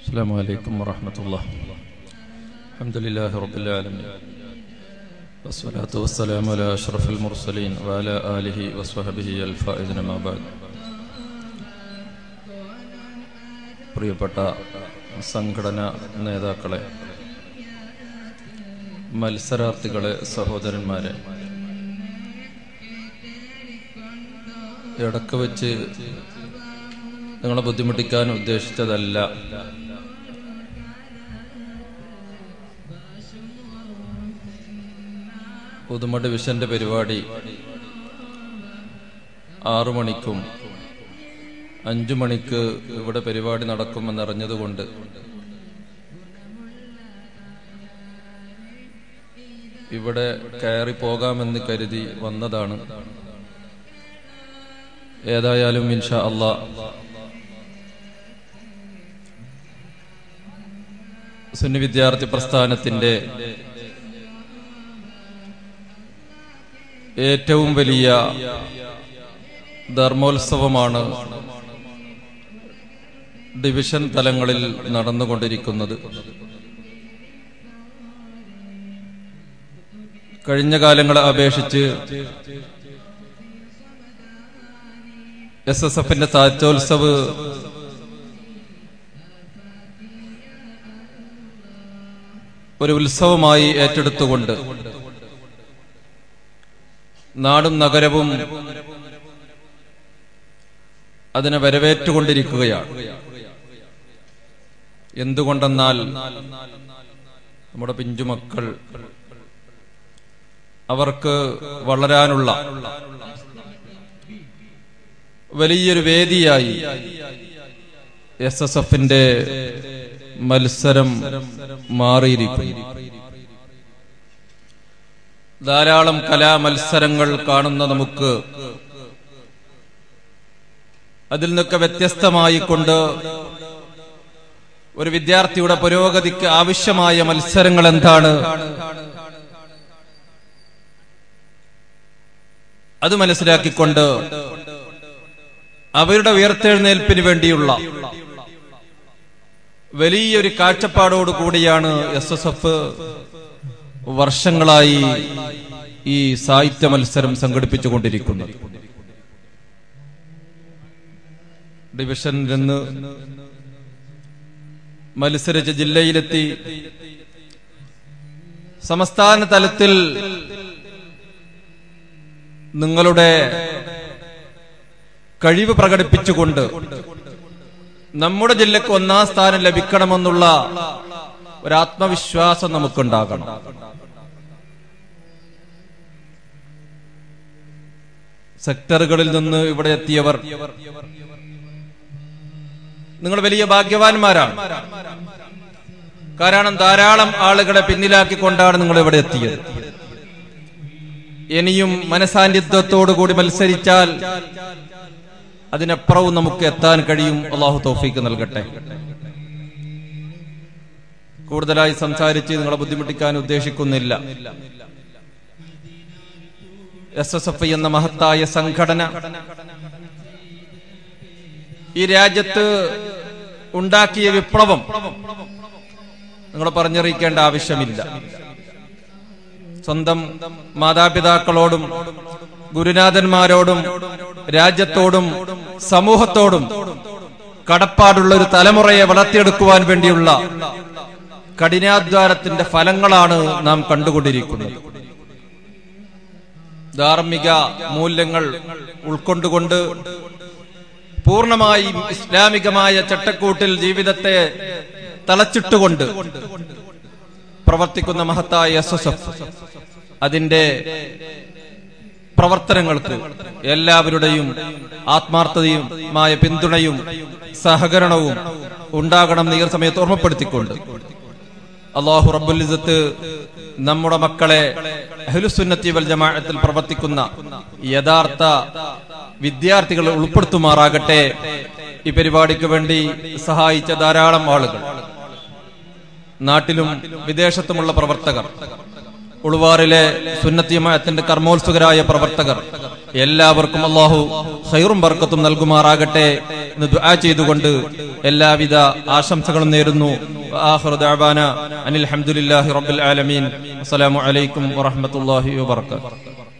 السلام عليكم ورحمة الله الحمد لله رب العالمين والصلاة والسلام على أشرف المرسلين وعلى آله وصحبه الفائزين ما بعد പ്രിയപ്പെട്ട സംഘടന നേതാക്കളെ മത്സരാർത്ഥികളെ സഹോദരന്മാരെ ഇടക്ക് വെച്ച് നിങ്ങളെ ബുദ്ധിമുട്ടിക്കാൻ ഉദ്ദേശിച്ചതല്ല പുതുമ ഡിവിഷന്റെ പരിപാടി ആറു മണിക്കും അഞ്ചു മണിക്ക് ഇവിടെ പരിപാടി നടക്കുമെന്നറിഞ്ഞതുകൊണ്ട് ഇവിടെ കയറി പോകാമെന്ന് കരുതി വന്നതാണ് ഏതായാലും ഇൻഷാ അള്ളാ സുന്നി വിദ്യാർത്ഥി പ്രസ്ഥാനത്തിന്റെ ഏറ്റവും വലിയ ധർമ്മോത്സവമാണ് ഡിവിഷൻ തലങ്ങളിൽ നടന്നുകൊണ്ടിരിക്കുന്നത് കഴിഞ്ഞ കാലങ്ങളെ അപേക്ഷിച്ച് എസ് എസ് എഫിന്റെ സാഹിത്യോത്സവ് ഒരു ഉത്സവമായി ഏറ്റെടുത്തുകൊണ്ട് നാടും നഗരവും അതിനെ വരവേറ്റുകൊണ്ടിരിക്കുകയാണ് എന്തുകൊണ്ടെന്നാൽ നമ്മുടെ പിഞ്ചുമക്കൾ അവർക്ക് വളരാനുള്ള വലിയൊരു വേദിയായി എസ് എസ് എഫിന്റെ മത്സരം മാറിയിരിക്കുന്നു ധാരാളം കലാമത്സരങ്ങൾ കാണുന്ന നമുക്ക് അതിൽ നിന്നൊക്കെ വ്യത്യസ്തമായി കൊണ്ട് ഒരു വിദ്യാർത്ഥിയുടെ പുരോഗതിക്ക് ആവശ്യമായ മത്സരങ്ങൾ എന്താണ് അത് മനസ്സിലാക്കിക്കൊണ്ട് അവരുടെ ഉയർത്തെഴുന്നേൽപ്പിന് വേണ്ടിയുള്ള വലിയൊരു കാഴ്ചപ്പാടോട് കൂടിയാണ് എസ് എസ് എഫ് വർഷങ്ങളായി ഈ സാഹിത്യ മത്സരം സംഘടിപ്പിച്ചുകൊണ്ടിരിക്കുന്നത് ഡിവിഷനിൽ നിന്ന് മത്സരിച്ച് ജില്ലയിലെത്തി സംസ്ഥാന തലത്തിൽ നിങ്ങളുടെ കഴിവ് പ്രകടിപ്പിച്ചുകൊണ്ട് നമ്മുടെ ജില്ലക്ക് ഒന്നാം സ്ഥാനം ലഭിക്കണമെന്നുള്ള ഒരാത്മവിശ്വാസം നമുക്കുണ്ടാകണം സെക്ടറുകളിൽ നിന്ന് ഇവിടെ എത്തിയവർ നിങ്ങൾ വലിയ ഭാഗ്യവാന്മാരാണ് കാരണം ധാരാളം ആളുകളെ പിന്നിലാക്കിക്കൊണ്ടാണ് നിങ്ങൾ ഇവിടെ എത്തിയത് ഇനിയും മനസാന്നിധ്യത്തോടുകൂടി മത്സരിച്ചാൽ അതിനപ്പുറവും നമുക്ക് എത്താൻ കഴിയും അള്ളാഹു തൗഫീക്ക് നൽകട്ടെ കൂടുതലായി സംസാരിച്ച് നിങ്ങളെ ബുദ്ധിമുട്ടിക്കാൻ ഉദ്ദേശിക്കുന്നില്ല എസ് എസ് എഫ് എന്ന മഹത്തായ സംഘടന ഈ രാജ്യത്ത് ഉണ്ടാക്കിയ വിപ്ലവം നിങ്ങൾ പറഞ്ഞറിയിക്കേണ്ട ആവശ്യമില്ല സ്വന്തം മാതാപിതാക്കളോടും ഗുരുനാഥന്മാരോടും രാജ്യത്തോടും സമൂഹത്തോടും കടപ്പാടുള്ള ഒരു തലമുറയെ വളർത്തിയെടുക്കുവാൻ വേണ്ടിയുള്ള കഠിനാധ്വാനത്തിന്റെ ഫലങ്ങളാണ് നാം കണ്ടുകൊണ്ടിരിക്കുന്നത് ധാർമ്മിക മൂല്യങ്ങൾ ഉൾക്കൊണ്ടുകൊണ്ട് പൂർണമായും ഇസ്ലാമികമായ ചട്ടക്കൂട്ടിൽ ജീവിതത്തെ തളച്ചിട്ടുകൊണ്ട് പ്രവർത്തിക്കുന്ന മഹത്തായ എസ് എസ് എഫ് അതിന്റെ പ്രവർത്തനങ്ങൾക്ക് എല്ലാവരുടെയും ആത്മാർത്ഥതയുമായ പിന്തുണയും സഹകരണവും ഉണ്ടാകണം ഈ സമയത്ത് ഓർമ്മപ്പെടുത്തിക്കൊണ്ട് അള്ളാഹു റബ്ബുലിസത്ത് നമ്മുടെ മക്കളെ അഹ്ലുസുന്നത്തി വൽ ജമാഅത്തിൽ പ്രവർത്തിക്കുന്ന യഥാർത്ഥ വിദ്യാർത്ഥികളെ ഉൾപ്പെടുത്തുമാറാകട്ടെ ഈ പരിപാടിക്ക് വേണ്ടി സഹായിച്ച ധാരാളം ആളുകൾ നാട്ടിലും വിദേശത്തുമുള്ള പ്രവർത്തകർ ഉളുവാറിലെ സുന്നത്തിയമായത്തിന്റെ കർമ്മോത്സുകരായ പ്രവർത്തകർ എല്ലാവർക്കും അള്ളാഹു ഹൈറും ബർക്കത്തും നൽകുമാറാകട്ടെ എന്ന് ദുആ ചെയ്തുകൊണ്ട് എല്ലാവിധ ആശംസകളും നേരുന്നു വആഖിറു ദഅവാന അനിൽ ഹംദുലില്ലാഹി റബ്ബിൽ ആലമീൻ അസ്സലാമു അലൈക്കും വറഹ്മത്തുള്ളാഹി വബറകാതുഹു